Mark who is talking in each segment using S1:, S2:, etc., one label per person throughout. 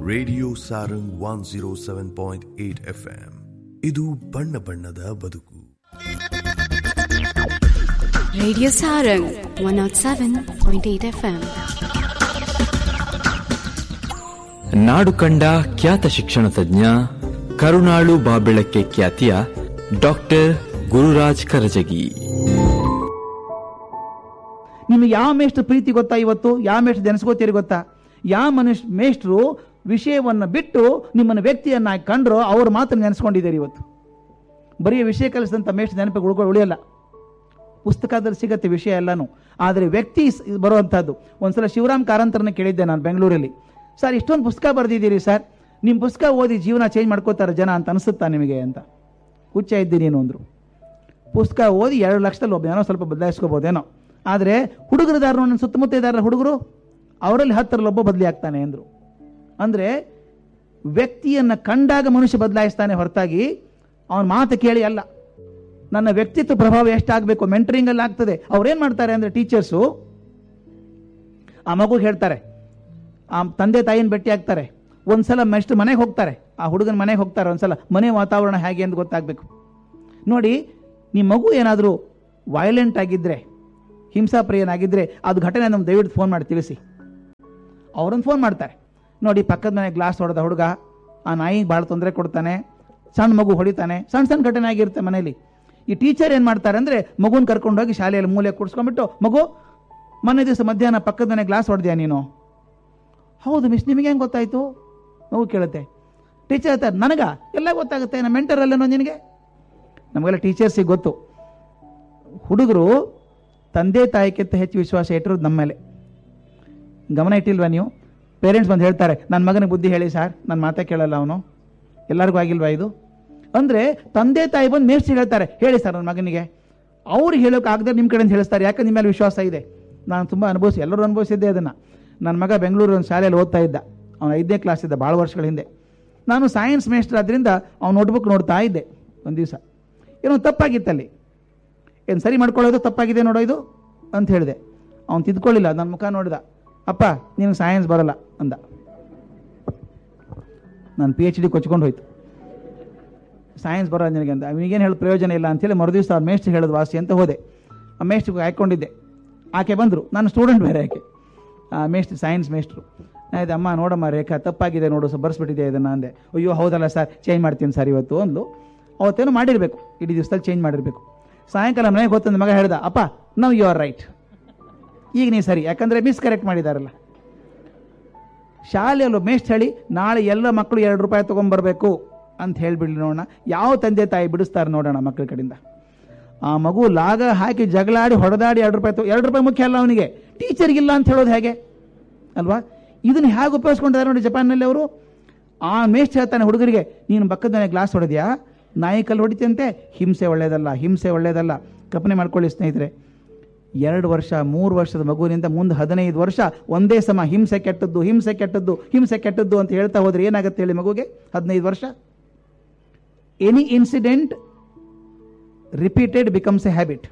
S1: Radio Sarang one zero seven point eight F M ಇದು ಬಣ್ಣ ಬಣ್ಣದ ಬದುಕು
S2: Radio Sarang 107.8 FM.
S3: ನಾಡು ಕಂಡ ಖ್ಯಾತ ಶಿಕ್ಷಣ ತಜ್ಞ ಕರುಣಾಳು ಬಾಬೆಳಕ್ಕೆ ಖ್ಯಾತಿಯ ಡಾಕ್ಟರ್ ಗುರುರಾಜ್ ಕರಜಗಿ
S4: ನಿಮಗೆ ಯಾವ ಮೇಷ್ಟ್ರ ಪ್ರೀತಿ ಗೊತ್ತಾ ಇವತ್ತು ಯಾವ ಮೇಷ್ಟ್ರ ನೆನೆಸ್ಕೋತೀರಿ ಗೊತ್ತಾ ಯಾವ ಮನುಷ್ಯ ಮೇಷ್ಟ್ರು ವಿಷಯವನ್ನು ಬಿಟ್ಟು ನಿಮ್ಮನ್ನು ವ್ಯಕ್ತಿಯನ್ನಾಗಿ ಕಂಡ್ರೋ ಅವ್ರು ಮಾತ್ರ ನೆನೆಸ್ಕೊಂಡಿದ್ದೀರಿ ಇವತ್ತು ಬರೀ ವಿಷಯ ಕಲಿಸಿದಂಥ ಮೇಷ್ಟ್ರ ನೆನಪಿಗೆ ಉಳ್ಕೊ ಉಳಿಯಲ್ಲ ಪುಸ್ತಕದಲ್ಲಿ ಸಿಗತ್ತೆ ವಿಷಯ ಎಲ್ಲನೂ ಆದರೆ ವ್ಯಕ್ತಿ ಸ್- ಬರುವಂಥದ್ದು ಒಂದ್ಸಲ ಶಿವರಾಮ್ ಕಾರಂತರನ್ನ ಕೇಳಿದ್ದೆ ನಾನು ಬೆಂಗಳೂರಲ್ಲಿ ಸರ್ ಇಷ್ಟೊಂದು ಪುಸ್ತಕ ಬರೆದಿದ್ದೀರಿ ಸರ್ ನಿಮ್ಮ ಪುಸ್ತಕ ಓದಿ ಜೀವನ ಚೇಂಜ್ ಮಾಡ್ಕೋತಾರೆ ಜನ ಅಂತ ಅನಿಸುತ್ತಾ ನಿಮಗೆ ಅಂತ ಹುಚ್ಚ ಇದ್ದೀನಿ ನೀನು ಅಂದರು ಪುಸ್ತಕ ಓದಿ ಎರಡು ಲಕ್ಷದಲ್ಲಿ ಒಬ್ಬ ಏನೋ ಸ್ವಲ್ಪ ಬದಲಾಯಿಸ್ಕೋಬೋದೇನೋ ಆದರೆ ಹುಡುಗರದಾರ ನನ್ನ ಸುತ್ತಮುತ್ತ ಇದ್ದಾರಲ್ಲ ಹುಡುಗರು ಅವರಲ್ಲಿ ಹತ್ತರಲ್ಲಿ ಒಬ್ಬ ಬದಲಿ ಆಗ್ತಾನೆ ಅಂದರು ಅಂದರೆ ವ್ಯಕ್ತಿಯನ್ನು ಕಂಡಾಗ ಮನುಷ್ಯ ಬದಲಾಯಿಸ್ತಾನೆ ಹೊರತಾಗಿ ಅವನ ಮಾತು ಕೇಳಿ ಅಲ್ಲ ನನ್ನ ವ್ಯಕ್ತಿತ್ವ ಪ್ರಭಾವ ಎಷ್ಟಾಗಬೇಕು ಮೆಂಟರಿಂಗಲ್ಲಿ ಆಗ್ತದೆ ಅವ್ರೇನು ಮಾಡ್ತಾರೆ ಅಂದರೆ ಟೀಚರ್ಸು ಆ ಮಗು ಹೇಳ್ತಾರೆ ಆ ತಂದೆ ತಾಯಿನ ಭೇಟಿ ಆಗ್ತಾರೆ ಒಂದ್ಸಲ ಮೆಸ್ಟ್ ಮನೆಗೆ ಹೋಗ್ತಾರೆ ಆ ಹುಡುಗನ ಮನೆಗೆ ಹೋಗ್ತಾರೆ ಒಂದ್ಸಲ ಮನೆ ವಾತಾವರಣ ಹೇಗೆ ಅಂತ ಗೊತ್ತಾಗಬೇಕು ನೋಡಿ ನಿಮ್ಮ ಮಗು ಏನಾದರೂ ವೈಲೆಂಟ್ ಆಗಿದ್ದರೆ ಹಿಂಸಾಪ್ರಿಯನಾಗಿದ್ದರೆ ಅದು ಘಟನೆ ನಮ್ಗೆ ದಯವಿಟ್ಟು ಫೋನ್ ಮಾಡಿ ತಿಳಿಸಿ ಅವ್ರನ್ನ ಫೋನ್ ಮಾಡ್ತಾರೆ ನೋಡಿ ಪಕ್ಕದ ಮನೆ ಗ್ಲಾಸ್ ಹೊಡೆದ ಹುಡುಗ ಆ ನಾಯಿಗೆ ಭಾಳ ತೊಂದರೆ ಕೊಡ್ತಾನೆ ಸಣ್ಣ ಮಗು ಹೊಡಿತಾನೆ ಸಣ್ಣ ಸಣ್ಣ ಘಟನೆ ಆಗಿರುತ್ತೆ ಮನೇಲಿ ಈ ಟೀಚರ್ ಏನು ಮಾಡ್ತಾರೆ ಅಂದರೆ ಮಗುನ ಕರ್ಕೊಂಡೋಗಿ ಶಾಲೆಯಲ್ಲಿ ಮೂಲೆ ಕೂಡಿಸ್ಕೊಂಡ್ಬಿಟ್ಟು ಮಗು ಮೊನ್ನೆ ದಿವಸ ಮಧ್ಯಾಹ್ನ ಪಕ್ಕದ ಮನೆ ಗ್ಲಾಸ್ ಹೊಡೆದ್ಯಾ ನೀನು ಹೌದು ಮಿಸ್ ನಿಮಗೆ ಹೆಂಗೆ ಗೊತ್ತಾಯ್ತು ಮಗು ಕೇಳುತ್ತೆ ಟೀಚರ್ ಹೇಳ್ತಾರೆ ನನಗ ಎಲ್ಲ ಗೊತ್ತಾಗುತ್ತೆ ನಮ್ಮ ಮೆಂಟರ್ ಅಲ್ಲೇನೋ ನಿನಗೆ ನಮಗೆಲ್ಲ ಟೀಚರ್ಸಿಗೆ ಗೊತ್ತು ಹುಡುಗರು ತಂದೆ ತಾಯಿಗಿಂತ ಹೆಚ್ಚು ವಿಶ್ವಾಸ ಇಟ್ಟಿರೋದು ನಮ್ಮ ಮೇಲೆ ಗಮನ ಇಟ್ಟಿಲ್ವಾ ನೀವು ಪೇರೆಂಟ್ಸ್ ಬಂದು ಹೇಳ್ತಾರೆ ನನ್ನ ಮಗನಿಗೆ ಬುದ್ಧಿ ಹೇಳಿ ಸರ್ ನನ್ನ ಮಾತೇ ಕೇಳಲ್ಲ ಅವನು ಎಲ್ಲರಿಗೂ ಆಗಿಲ್ವಾ ಇದು ಅಂದರೆ ತಂದೆ ತಾಯಿ ಬಂದು ಮೇಷ್ಟ್ರು ಹೇಳ್ತಾರೆ ಹೇಳಿ ಸರ್ ನನ್ನ ಮಗನಿಗೆ ಅವ್ರಿಗೆ ಹೇಳೋಕೆ ಆಗದೆ ನಿಮ್ಮ ಕಡೆಯಿಂದ ಹೇಳಿಸ್ತಾರೆ ಯಾಕೆ ನಿಮ್ಮ ಮೇಲೆ ವಿಶ್ವಾಸ ಇದೆ ನಾನು ತುಂಬ ಅನುಭವಿಸಿ ಎಲ್ಲರೂ ಅನುಭವಿಸಿದ್ದೆ ಅದನ್ನು ನನ್ನ ಮಗ ಬೆಂಗಳೂರು ಒಂದು ಶಾಲೆಯಲ್ಲಿ ಓದ್ತಾ ಇದ್ದ ಅವನು ಐದನೇ ಕ್ಲಾಸ್ ಇದ್ದ ಭಾಳ ವರ್ಷಗಳ ಹಿಂದೆ ನಾನು ಸೈನ್ಸ್ ಮೇಸ್ಟರ್ ಆದ್ದರಿಂದ ಅವ್ನು ನೋಟ್ಬುಕ್ ನೋಡ್ತಾ ಇದ್ದೆ ಒಂದು ದಿವಸ ಏನೋ ತಪ್ಪಾಗಿತ್ತಲ್ಲಿ ಏನು ಸರಿ ಮಾಡ್ಕೊಳ್ಳೋದು ತಪ್ಪಾಗಿದೆ ನೋಡೋ ಇದು ಅಂತ ಹೇಳಿದೆ ಅವ್ನು ತಿದ್ಕೊಳ್ಳಿಲ್ಲ ನನ್ನ ಮುಖ ನೋಡಿದ ಅಪ್ಪ ನಿನಗೆ ಸೈನ್ಸ್ ಬರಲ್ಲ ಅಂದ ನಾನು ಪಿ ಎಚ್ ಡಿ ಕೊಚ್ಕೊಂಡು ಹೋಯ್ತು ಸೈನ್ಸ್ ಬರೋ ನಿನಗೆ ಅಂತ ಅವನಿಗೇನು ಹೇಳಿ ಪ್ರಯೋಜನ ಇಲ್ಲ ಅಂತೇಳಿ ಮರುದಿವಸ ಅವ್ರ ಮೇಷ್ಟ್ರು ಹೇಳೋದು ವಾಸಿ ಅಂತ ಹೋದೆ ಆ ಮೇಷ್ಟ್ರಿಗೆ ಹಾಕ್ಕೊಂಡಿದ್ದೆ ಆಕೆ ಬಂದರು ನಾನು ಸ್ಟೂಡೆಂಟ್ ಬೇರೆ ಆಕೆ ಆ ಮೇಷ್ಟ್ರು ಸೈನ್ಸ್ ಮೇಷ್ಟ್ರು ಆಯ್ತು ಅಮ್ಮ ನೋಡಮ್ಮ ರೇಖಾ ತಪ್ಪಾಗಿದೆ ನೋಡು ಸ್ವಲ್ಪ ಬರ್ಸ್ಬಿಟ್ಟಿದೆ ಇದನ್ನು ಅಂದೆ ಅಯ್ಯೋ ಹೌದಲ್ಲ ಸರ್ ಚೇಂಜ್ ಮಾಡ್ತೀನಿ ಸರ್ ಇವತ್ತು ಅಂದ್ಲು ಅವತ್ತೇನೋ ಮಾಡಿರಬೇಕು ಇಡೀ ದಿವಸದಲ್ಲಿ ಚೇಂಜ್ ಮಾಡಿರಬೇಕು ಸಾಯಂಕಾಲ ಮನೆಗೆ ಹೋಗ್ತಂದ ಮಗ ಹೇಳ್ದ ಅಪ್ಪ ನವ್ ಯು ಆರ್ ರೈಟ್ ಈಗ ನೀವು ಸರಿ ಯಾಕಂದರೆ ಮಿಸ್ ಕರೆಕ್ಟ್ ಮಾಡಿದಾರಲ್ಲ ಶಾಲೆಯಲ್ಲೂ ಮೇಷ್ಟ್ ಹೇಳಿ ನಾಳೆ ಎಲ್ಲ ಮಕ್ಕಳು ಎರಡು ರೂಪಾಯಿ ತೊಗೊಂಬರ್ಬೇಕು ಅಂತ ಹೇಳಿಬಿಡ್ಲಿ ನೋಡೋಣ ಯಾವ ತಂದೆ ತಾಯಿ ಬಿಡಿಸ್ತಾರೆ ನೋಡೋಣ ಮಕ್ಕಳ ಕಡೆಯಿಂದ ಆ ಮಗು ಲಾಗ ಹಾಕಿ ಜಗಳಾಡಿ ಹೊಡೆದಾಡಿ ಎರಡು ರೂಪಾಯಿ ತಗೊ ಎರಡು ರೂಪಾಯಿ ಮುಖ್ಯ ಅಲ್ಲ ಅವನಿಗೆ ಟೀಚರ್ಗಿಲ್ಲ ಅಂತ ಹೇಳೋದು ಹೇಗೆ ಅಲ್ವಾ ಇದನ್ನು ಹೇಗೆ ಉಪಯೋಗಿಸ್ಕೊಂಡಿದ್ದಾರೆ ನೋಡಿ ಜಪಾನ್ನಲ್ಲಿ ಅವರು ಆ ಮೇಷ್ಟ್ ಹೇಳ್ತಾನೆ ಹುಡುಗರಿಗೆ ನೀನು ಪಕ್ಕದ ಗ್ಲಾಸ್ ಹೊಡೆದ್ಯಾ ನಾಯಿ ಕಲ್ಲು ಹೊಡಿತಂತೆ ಹಿಂಸೆ ಒಳ್ಳೇದಲ್ಲ ಹಿಂಸೆ ಒಳ್ಳೇದಲ್ಲ ಕಲ್ಪನೆ ಮಾಡ್ಕೊಳ್ಳಿ ಸ್ನೇಹಿತರೆ ಎರಡು ವರ್ಷ ಮೂರು ವರ್ಷದ ಮಗುವಿನಿಂದ ಮುಂದೆ ಹದಿನೈದು ವರ್ಷ ಒಂದೇ ಸಮ ಹಿಂಸೆ ಕೆಟ್ಟದ್ದು ಹಿಂಸೆ ಕೆಟ್ಟದ್ದು ಹಿಂಸೆ ಕೆಟ್ಟದ್ದು ಅಂತ ಹೇಳ್ತಾ ಹೋದ್ರೆ ಏನಾಗುತ್ತೆ ಹೇಳಿ ಮಗುಗೆ ಹದಿನೈದು ವರ್ಷ any incident repeated becomes a habit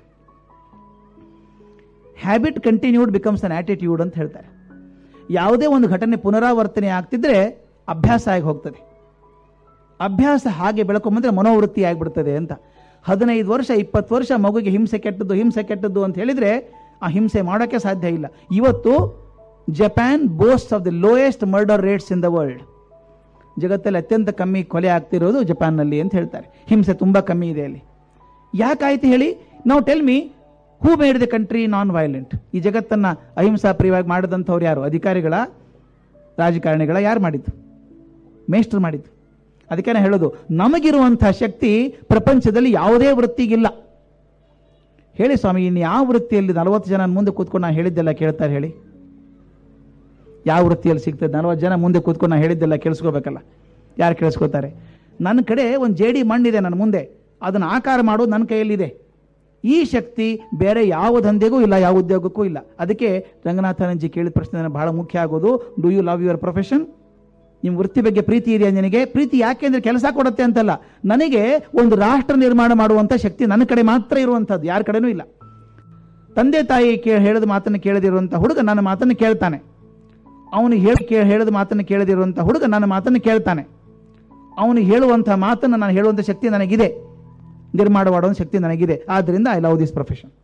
S4: habit continued becomes an attitude ಅಂತ ಹೇಳ್ತಾರೆ ಯಾವುದೇ ಒಂದು ಘಟನೆ ಪುನರಾವರ್ತನೆ ಆಗ್ತಿದ್ರೆ ಅಭ್ಯಾಸ ಆಗಿ ಹೋಗ್ತದೆ ಅಭ್ಯಾಸ ಹಾಗೆ ಬೆಳ್ಕೊಂಬಂದ್ರೆ ಮನೋವೃತ್ತಿ ಆಗಿಬಿಡ್ತದೆ ಅಂತ ಹದಿನೈದು ವರ್ಷ ಇಪ್ಪತ್ತು ವರ್ಷ ಮಗುಗೆ ಹಿಂಸೆ ಕೆಟ್ಟದ್ದು ಹಿಂಸೆ ಕೆಟ್ಟದ್ದು ಅಂತ ಹೇಳಿದ್ರೆ ಆ ಹಿಂಸೆ ಮಾಡೋಕ್ಕೆ ಸಾಧ್ಯ ಇಲ್ಲ ಇವತ್ತು Japan boast of the lowest murder rates in the world ಜಗತ್ತಲ್ಲಿ ಅತ್ಯಂತ ಕಮ್ಮಿ ಕೊಲೆ ಆಗ್ತಿರೋದು ಜಪಾನ್ನಲ್ಲಿ ಅಂತ ಹೇಳ್ತಾರೆ ಹಿಂಸೆ ತುಂಬ ಕಮ್ಮಿ ಇದೆ ಅಲ್ಲಿ ಯಾಕಾಯ್ತು ಹೇಳಿ ನಾವು tell me who made the country non violent ಈ ಜಗತ್ತನ್ನ ಅಹಿಂಸಾ ಪ್ರಿಯವಾಗಿ ಮಾಡಿದಂಥವ್ರು ಯಾರು ಅಧಿಕಾರಿಗಳ ರಾಜಕಾರಣಿಗಳ ಯಾರು ಮಾಡಿದ್ದು ಮೇಷ್ಟ್ರು ಮಾಡಿದ್ದು ಅದಕ್ಕೆ ನಾನು ಹೇಳೋದು ನಮಗಿರುವಂತಹ ಶಕ್ತಿ ಪ್ರಪಂಚದಲ್ಲಿ ಯಾವುದೇ ವೃತ್ತಿಗಿಲ್ಲ ಹೇಳಿ ಸ್ವಾಮಿ ಇನ್ನು ಯಾವ ವೃತ್ತಿಯಲ್ಲಿ ನಲವತ್ತು ಜನ ಮುಂದೆ ಕೂತ್ಕೊಂಡು ನಾನು ಹೇಳಿದ್ದೆಲ್ಲ ಕೇಳ್ತಾರೆ ಹೇಳಿ ಯಾವ ವೃತ್ತಿಯಲ್ಲಿ ಸಿಗ್ತದೆ ನಲವತ್ತು ಜನ ಮುಂದೆ ಕೂತ್ಕೊಂಡು ನಾನು ಹೇಳಿದ್ದೆಲ್ಲ ಕೇಳಿಸ್ಕೋಬೇಕಲ್ಲ ಯಾರು ಕೇಳಿಸ್ಕೋತಾರೆ ನನ್ನ ಕಡೆ ಒಂದು ಜೇಡಿ ಮಣ್ಣಿದೆ ನನ್ನ ಮುಂದೆ ಅದನ್ನು ಆಕಾರ ಮಾಡೋದು ನನ್ನ ಕೈಯಲ್ಲಿದೆ ಈ ಶಕ್ತಿ ಬೇರೆ ಯಾವ ದಂಧೆಗೂ ಇಲ್ಲ ಯಾವ ಉದ್ಯೋಗಕ್ಕೂ ಇಲ್ಲ ಅದಕ್ಕೆ ರಂಗನಾಥನಂಜಿ ಕೇಳಿದ ಪ್ರಶ್ನೆ ನನಗೆ ಬಹಳ ಮುಖ್ಯ ಆಗೋದು do you love your profession ನಿಮ್ಮ ವೃತ್ತಿ ಬಗ್ಗೆ ಪ್ರೀತಿ ಇದೆಯಾ ನಿನಗೆ ಪ್ರೀತಿ ಯಾಕೆ ಅಂದ್ರೆ ಕೆಲಸ ಕೊಡುತ್ತೆ ಅಂತಲ್ಲ ನನಗೆ ಒಂದು ರಾಷ್ಟ್ರ ನಿರ್ಮಾಣ ಮಾಡುವಂಥ ಶಕ್ತಿ ನನ್ನ ಕಡೆ ಮಾತ್ರ ಇರುವಂಥದ್ದು ಯಾರ ಕಡೆನೂ ಇಲ್ಲ ತಂದೆ ತಾಯಿ ಕೇ ಹೇಳಿದ ಮಾತನ್ನು ಕೇಳದಿರುವಂಥ ಹುಡುಗ ನನ್ನ ಮಾತನ್ನು ಕೇಳ್ತಾನೆ ಅವನು ಹೇಳಿ ಕೇ ಹೇಳಿದ ಮಾತನ್ನು ಕೇಳದಿರುವಂಥ ಹುಡುಗ ನನ್ನ ಮಾತನ್ನು ಕೇಳ್ತಾನೆ ಅವನು ಹೇಳುವಂಥ ಮಾತನ್ನು ನಾನು ಹೇಳುವಂಥ ಶಕ್ತಿ ನನಗಿದೆ ನಿರ್ಮಾಣ ಮಾಡುವಂಥ ಶಕ್ತಿ ನನಗಿದೆ ಆದ್ದರಿಂದ ಐ ಲವ್ ದಿಸ್ ಪ್ರೊಫೆಷನ್